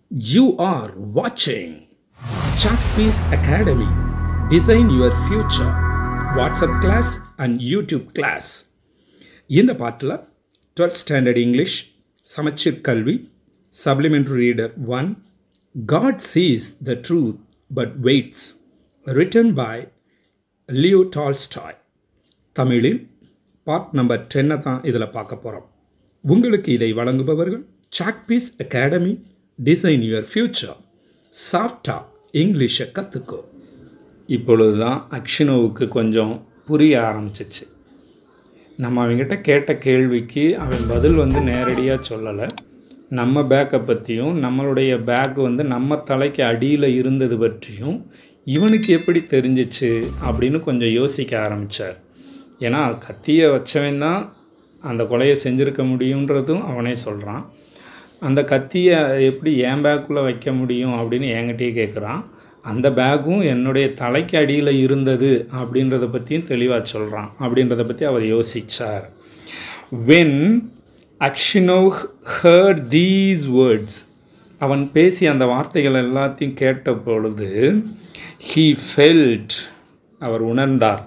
You are watching Chalkpiece Academy. Design your future. WhatsApp class and YouTube class. இந்த பாட்டில் 12th standard English சமச்சீர் கல்வி supplementary reader one God sees the truth but waits written by Leo Tolstoy தமிழில் part number டென்னை தான் இதில் பார்க்க போகிறோம் உங்களுக்கு இதை வழங்குபவர்கள் chalkpiece academy design your future சாஃப்டா இங்கிலீஷை கற்றுக்கோ இப்பொழுது தான் அக்ஷனோவுக்கு கொஞ்சம் புரிய ஆரம்பிச்சிச்சு நம்ம அவங்ககிட்ட கேட்ட கேள்விக்கு அவன் பதில் வந்து நேரடியாக சொல்லலை நம்ம பேக்கை பற்றியும் நம்மளுடைய பேக் வந்து நம்ம தலைக்கு அடியில் இருந்தது பற்றியும் இவனுக்கு எப்படி தெரிஞ்சிச்சு அப்படின்னு கொஞ்சம் யோசிக்க ஆரம்பித்தார் ஏன்னா கத்தியை வச்சவன் தான் அந்த கொலையை செஞ்சுருக்க முடியுன்றதும் அவனே சொல்கிறான் அந்த கத்தியை எப்படி என் பேக்குள்ளே வைக்க முடியும் அப்படின்னு என்கிட்டயே கேட்குறான் அந்த பேக்கும் என்னுடைய தலைக்கு அடியில் இருந்தது அப்படின்றத பற்றியும் தெளிவாக சொல்கிறான் அப்படின்றத பற்றி அவர் யோசித்தார் when Aksionov heard these words அவன் பேசி அந்த வார்த்தைகள் எல்லாத்தையும் கேட்ட பொழுது ஹீ ஃபெல்ட் அவர் உணர்ந்தார்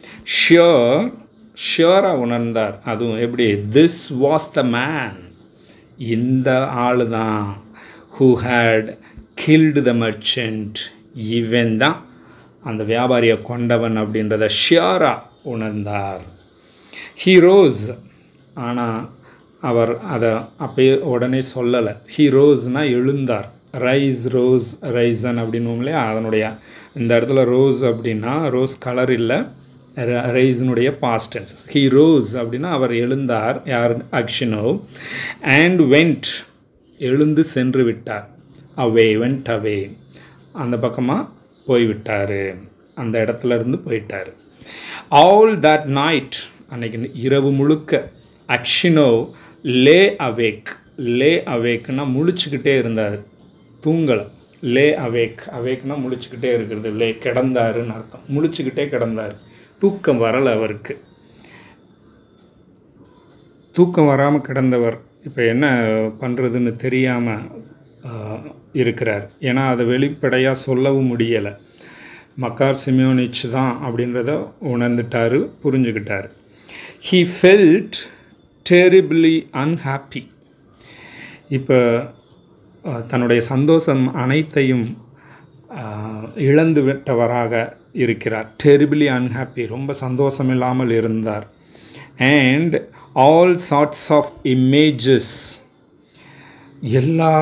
ஷியோர் ஷியோராக உணர்ந்தார் அதுவும் எப்படி திஸ் வாஸ் த மேன் இந்த ஆள் தான் who had killed the merchant இவன் தான் அந்த வியாபாரியை கொண்டவன் அப்படின்றத ஷியோராக உணர்ந்தார் ஹீரோஸ் ஆனால் அவர் அதை அப்பயே உடனே சொல்லலை ஹீரோஸ்னால் எழுந்தார் ரைஸ் ரோஸ் ரைசன் அப்படின்னு இல்லையா அதனுடைய இந்த இடத்துல ரோஸ் அப்படின்னா ரோஸ் கலர் இல்லை ரைஸினுடைய பாஸ்டன்ஸ் ஹீ ரோஸ் அப்படின்னா அவர் எழுந்தார் யார் அக்ஷனோ அண்ட் வெண்ட் எழுந்து சென்று விட்டார் அவே வெண்ட் அவே அந்த பக்கமாக போய்விட்டார் அந்த இடத்துல இருந்து போயிட்டார் ஆல் தட் நைட் அன்னைக்கு இரவு முழுக்க அக்ஷினோ லே அவேக் லே அவேக்னா முழிச்சுக்கிட்டே இருந்தார் தூங்கலை லே அவேக் அவேக்னா முழிச்சுக்கிட்டே இருக்கிறது லே கிடந்தாருன்னு அர்த்தம் முழிச்சுக்கிட்டே கிடந்தார் தூக்கம் வரலை அவருக்கு தூக்கம் வராமல் கிடந்தவர் இப்போ என்ன பண்ணுறதுன்னு தெரியாமல் இருக்கிறார் ஏன்னா அதை வெளிப்படையாக சொல்லவும் முடியலை மக்கார் சிமியோனிச் தான் அப்படின்றத உணர்ந்துட்டார் புரிஞ்சுக்கிட்டார் ஹீ ஃபெல்ட் டெரிபிளி அன்ஹாப்பி இப்போ தன்னுடைய சந்தோஷம் அனைத்தையும் இழந்து விட்டவராக இருக்கிறார் டெரிபிளி அன்ஹாப்பி ரொம்ப சந்தோஷம் இல்லாமல் இருந்தார் and all sorts of images எல்லா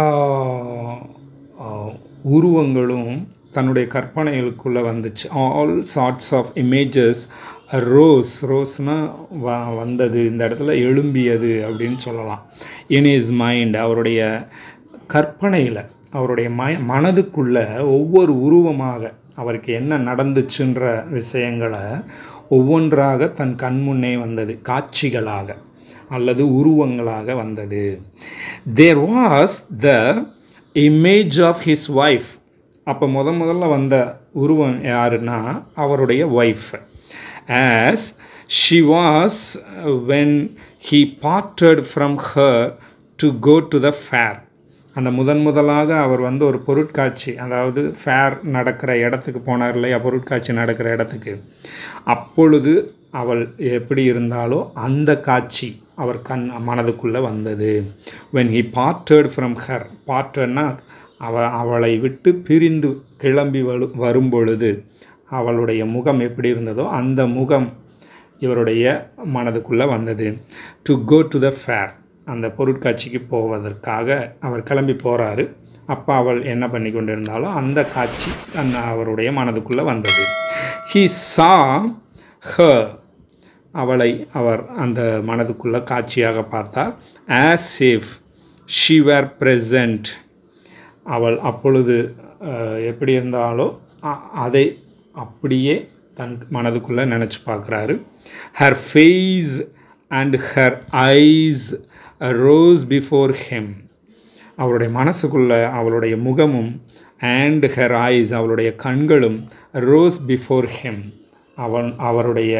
உருவங்களும் தன்னுடைய கற்பனைகளுக்குள்ளே வந்துச்சு all sorts of images rose ரோஸ்னால் வ வந்தது இந்த இடத்துல எழும்பியது அப்படின்னு சொல்லலாம் இன் இஸ் மைண்ட் அவருடைய கற்பனையில் அவருடைய ம மனதுக்குள்ள ஒவ்வொரு உருவமாக அவருக்கு என்ன நடந்துச்சுன்ற விஷயங்களை ஒவ்வொன்றாக தன் கண்முன்னே வந்தது காட்சிகளாக அல்லது உருவங்களாக வந்தது there was the image of his wife அப்போ முத முதல்ல வந்த உருவம் யாருன்னா அவருடைய wife as she was when he parted from her to go to the fair அந்த முதன் முதலாக அவர் வந்து ஒரு பொருட்காட்சி அதாவது ஃபேர் நடக்கிற இடத்துக்கு போனார் இல்லையா பொருட்காட்சி நடக்கிற இடத்துக்கு அப்பொழுது அவள் எப்படி இருந்தாலோ அந்த காட்சி அவர் கண் மனதுக்குள்ளே வந்தது when he parted from her பார்ட்டட்னா அவ அவளை விட்டு பிரிந்து கிளம்பி வரு வரும் பொழுது அவளுடைய முகம் எப்படி இருந்ததோ அந்த முகம் இவருடைய மனதுக்குள்ளே வந்தது to go to the fair அந்த பொருட்காட்சிக்கு போவதற்காக அவர் கிளம்பி போகிறாரு அப்போ அவள் என்ன பண்ணி கொண்டு இருந்தாலும் அந்த காட்சி அந்த அவருடைய மனதுக்குள்ளே வந்தது ஹீ சா ஹ அவளை அவர் அந்த மனதுக்குள்ளே காட்சியாக பார்த்தார் as if she were present அவள் அப்பொழுது எப்படி இருந்தாலோ அதை அப்படியே தன் மனதுக்குள்ளே நினச்சி பார்க்குறாரு her face and her eyes rose before him அவருடைய மனசுக்குள்ளே அவளுடைய முகமும் அண்ட் ஹெர் ஐஸ் அவளுடைய கண்களும் ரோஸ் பிஃபோர் ஹெம் அவன் அவருடைய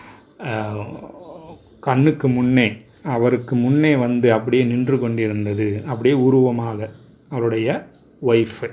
கண்ணுக்கு முன்னே அவருக்கு முன்னே வந்து அப்படியே நின்று கொண்டிருந்தது அப்படியே உருவமாக அவருடைய wife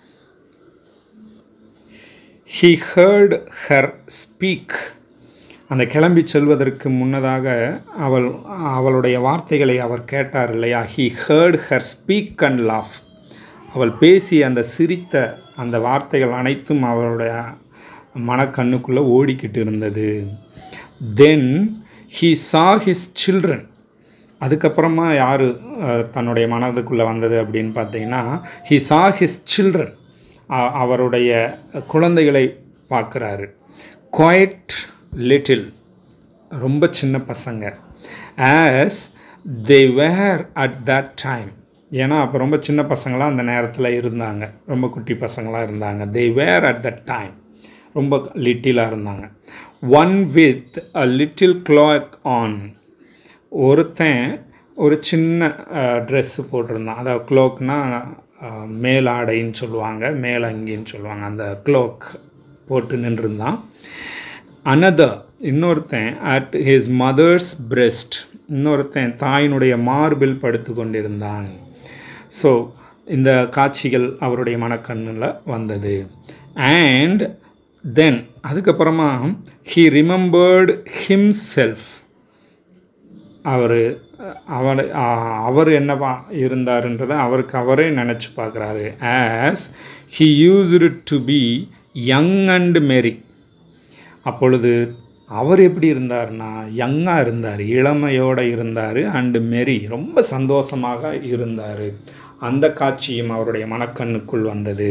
he heard her speak அந்த கிளம்பி செல்வதற்கு முன்னதாக அவள் அவளுடைய வார்த்தைகளை அவர் கேட்டார் இல்லையா he heard her speak and laugh அவள் பேசி அந்த சிரித்த அந்த வார்த்தைகள் அனைத்தும் அவளுடைய மனக்கண்ணுக்குள்ளே ஓடிக்கிட்டு இருந்தது then he saw his children அதுக்கப்புறமா யார் தன்னுடைய மனதுக்குள்ளே வந்தது அப்படின்னு பார்த்தீங்கன்னா ஹி சா ஹிஸ் சில்ட்ரன் அவருடைய குழந்தைகளை பார்க்குறாரு குவைட் லிட்டில் ரொம்ப சின்ன பசங்க as they were at that time ஏன்னா அப்போ ரொம்ப சின்ன பசங்களாம் அந்த நேரத்தில் இருந்தாங்க ரொம்ப குட்டி பசங்களாக இருந்தாங்க they were at that time ரொம்ப லிட்டிலாக இருந்தாங்க one with a little cloak on ஒருத்தன் ஒரு சின்ன ட்ரெஸ்ஸு போட்டிருந்தான் அதாவது க்ளோக்னா மேலாடைன்னு சொல்லுவாங்க மேலங்கின்னு சொல்லுவாங்க அந்த க்ளோக் போட்டு நின்றுருந்தான் அனதர் இன்னொருத்தன் அட் ஹிஸ் மதர்ஸ் பிரெஸ்ட் இன்னொருத்தன் தாயினுடைய மார்பில் படுத்து கொண்டிருந்தான் ஸோ இந்த காட்சிகள் அவருடைய மனக்கண்ணில் வந்தது அண்ட் தென் அதுக்கப்புறமா ஹீ ரிமெம்பர்டு ஹிம்செல்ஃப் அவர் அவளை அவர் என்னவா இருந்தாருன்றதை அவருக்கு அவரே நினச்சி பார்க்குறாரு as he used to be young and merry அப்பொழுது அவர் எப்படி இருந்தார்னா யங்காக இருந்தார் இளமையோடு இருந்தார் அண்டு மெரி ரொம்ப சந்தோஷமாக இருந்தார் அந்த காட்சியும் அவருடைய மனக்கண்ணுக்குள் வந்தது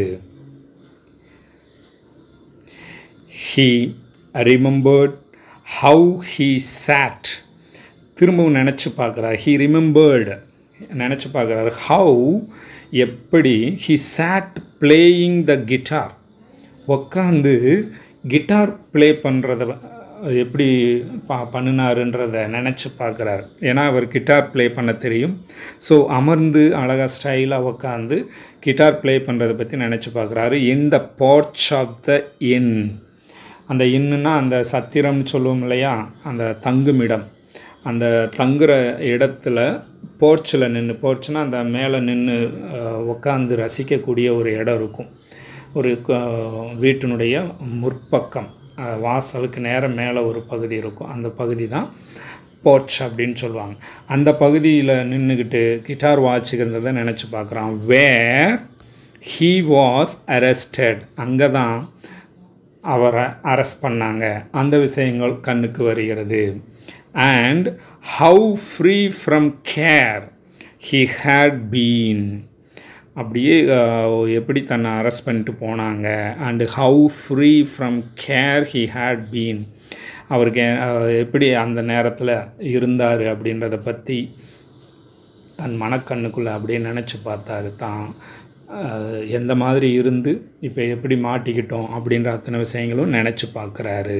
he remembered how he sat திரும்பவும் நினச்சி பார்க்குறாரு ஹீ ரிமெம்பர்டு நினச்சி பார்க்குறாரு ஹவு எப்படி he sat playing the guitar உக்காந்து கிட்டார் ப்ளே பண்ணுறத எப்படி பா பண்ணினாருன்றதை நினச்சி பார்க்குறாரு ஏன்னா அவர் கிட்டார் ப்ளே பண்ண தெரியும் ஸோ அமர்ந்து அழகாக ஸ்டைலாக உக்காந்து கிட்டார் ப்ளே பண்ணுறதை பற்றி நினச்சி பார்க்குறாரு இன் த பார்ட்ஸ் ஆஃப் த இன் அந்த இன்னுன்னா அந்த சத்திரம்னு சொல்லுவோம் இல்லையா அந்த தங்குமிடம் அந்த தங்குற இடத்துல போர்ச்சில் நின்று போர்ச்சுனா அந்த மேலே நின்று உட்காந்து ரசிக்கக்கூடிய ஒரு இடம் இருக்கும் ஒரு வீட்டினுடைய முற்பக்கம் வாசலுக்கு நேரம் மேலே ஒரு பகுதி இருக்கும் அந்த பகுதி தான் போர்ச் அப்படின்னு சொல்லுவாங்க அந்த பகுதியில் நின்றுக்கிட்டு கிட்டார் வாட்சிக்கிறத நினச்சி பார்க்குறான் வேர் ஹீ வாஸ் அரெஸ்டட் அங்கே தான் அவரை அரெஸ்ட் பண்ணாங்க அந்த விஷயங்கள் கண்ணுக்கு வருகிறது and how free from care he had been அப்படியே எப்படி தன்னை அரெஸ்ட் பண்ணிட்டு போனாங்க and how free from care he had been அவருக்கு எப்படி அந்த நேரத்தில் இருந்தார் அப்படின்றத பற்றி தன் மனக்கண்ணுக்குள்ளே அப்படியே நினச்சி பார்த்தாரு தான் எந்த மாதிரி இருந்து இப்போ எப்படி மாட்டிக்கிட்டோம் அப்படின்ற அத்தனை விஷயங்களும் நினச்சி பார்க்குறாரு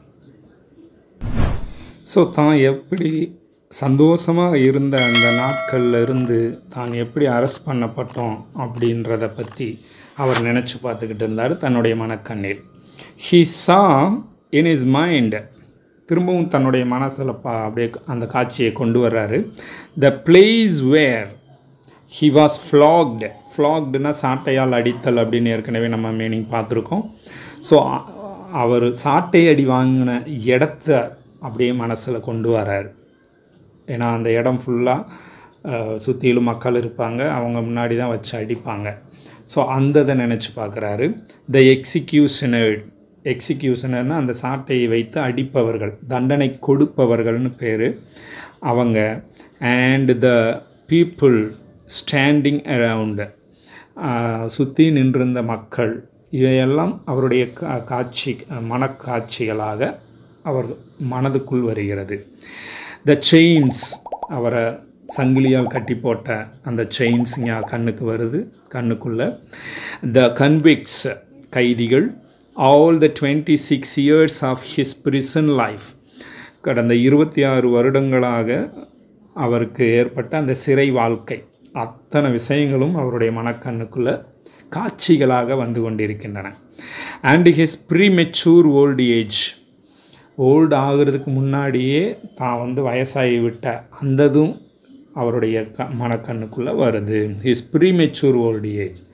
ஸோ தான் எப்படி சந்தோஷமாக இருந்த அந்த நாட்களில் இருந்து தான் எப்படி அரெஸ்ட் பண்ணப்பட்டோம் அப்படின்றத பற்றி அவர் நினச்சி பார்த்துக்கிட்டு இருந்தார் தன்னுடைய மனக்கண்ணில் ஹி சா இன் இஸ் மைண்ட் திரும்பவும் தன்னுடைய மனசில் பா அப்படியே அந்த காட்சியை கொண்டு வர்றாரு the place where he was flogged ஃப்ளாக்டுனா சாட்டையால் அடித்தல் அப்படின்னு ஏற்கனவே நம்ம மீனிங் பார்த்துருக்கோம் ஸோ அவர் சாட்டை அடி வாங்கின இடத்த அப்படியே மனசில் கொண்டு வரார் ஏன்னா அந்த இடம் ஃபுல்லாக சுற்றிலும் மக்கள் இருப்பாங்க அவங்க முன்னாடி தான் வச்சு அடிப்பாங்க ஸோ அந்த இதை நினச்சி பார்க்குறாரு த எக்ஸிக்யூஷனர் எக்ஸிக்யூஷனர்னால் அந்த சாட்டையை வைத்து அடிப்பவர்கள் தண்டனை கொடுப்பவர்கள்னு பேர் அவங்க and the people standing around சுற்றி நின்றிருந்த மக்கள் இவையெல்லாம் அவருடைய கா காட்சி மனக்காட்சிகளாக அவர் மனதுக்குள் வருகிறது த செயின்ஸ் அவரை சங்கிலியால் கட்டி போட்ட அந்த செயின்ஸ் இங்கே கண்ணுக்கு வருது கண்ணுக்குள்ளே த கன்விக்ஸ் கைதிகள் all the twenty six years of his prison life கடந்த இருபத்தி ஆறு வருடங்களாக அவருக்கு ஏற்பட்ட அந்த சிறை வாழ்க்கை அத்தனை விஷயங்களும் அவருடைய மனக்கண்ணுக்குள்ளே காட்சிகளாக வந்து கொண்டிருக்கின்றன and his premature old age old ஆகிறதுக்கு முன்னாடியே தான் வந்து வயசாகி விட்ட அந்ததும் அவருடைய க மனக்கண்ணுக்குள்ளே வருது ஹிஸ் ப்ரீமெச்சூர் ஓல்டு ஏஜ்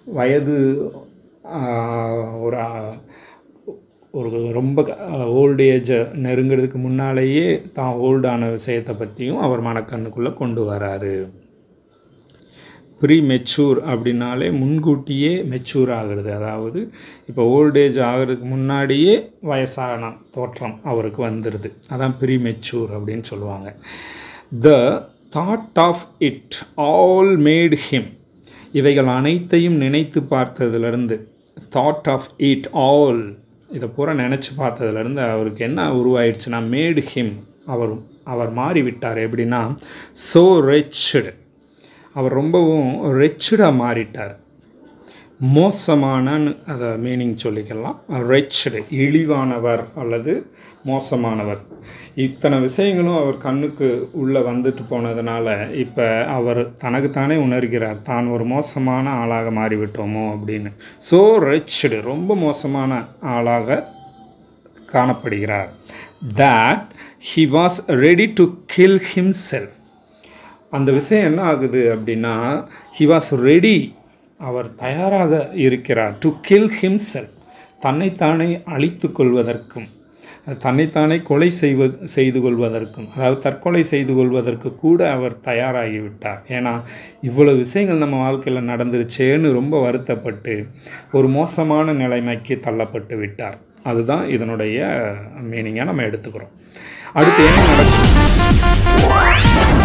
வயது ஆஹ், ஒரு ஆஹ், ஒரு ரொம்ப ஓல்டு ஏஜை நெருங்கிறதுக்கு முன்னாலேயே தான் ஓல்டான விஷயத்தை பற்றியும் அவர் மனக்கண்ணுக்குள்ளே கொண்டு வராரு ப்ரீ மெச்சூர் அப்படின்னாலே முன்கூட்டியே மெச்சூர் ஆகிறது அதாவது இப்போ ஓல்டேஜ் ஆகிறதுக்கு முன்னாடியே வயசான தோற்றம் அவருக்கு வந்துடுது அதான் ப்ரீ மெச்சூர் அப்படின்னு சொல்லுவாங்க the thought of it all made him இவைகள் அனைத்தையும் நினைத்து பார்த்ததுலேருந்து தாட் ஆஃப் இட் ஆல் இதை பூரா நினச்சி பார்த்ததுலேருந்து அவருக்கு என்ன உருவாயிடுச்சுன்னா மேட் ஹிம் அவர் அவர் மாறிவிட்டார் எப்படின்னா ஸோ ரெச்சடு அவர் ரொம்பவும் ரெச்சடாக மாறிட்டார் மோசமானன்னு அதை மீனிங் சொல்லிக்கலாம் ரெச்சடு இழிவானவர் அல்லது மோசமானவர் இத்தனை விஷயங்களும் அவர் கண்ணுக்கு உள்ளே வந்துட்டு போனதுனால இப்போ அவர் தனக்குத்தானே உணர்கிறார் தான் ஒரு மோசமான ஆளாக மாறிவிட்டோமோ அப்படின்னு ஸோ ரெச்சடு ரொம்ப மோசமான ஆளாக காணப்படுகிறார் that he was ready to kill himself அந்த விஷயம் என்ன ஆகுது அப்படின்னா he was ready அவர் தயாராக இருக்கிறார் டு கில் himself தன்னைத்தானே அழித்து கொள்வதற்கும் தன்னைத்தானே கொலை செய்வது செய்து கொள்வதற்கும் அதாவது தற்கொலை செய்து கொள்வதற்கு கூட அவர் தயாராகிவிட்டார் ஏன்னா இவ்வளவு விஷயங்கள் நம்ம வாழ்க்கையில் நடந்துருச்சேன்னு ரொம்ப வருத்தப்பட்டு ஒரு மோசமான நிலைமைக்கு தள்ளப்பட்டு விட்டார் அதுதான் இதனுடைய மீனிங்காக நம்ம எடுத்துக்கிறோம் அடுத்து என்ன நடக்கும்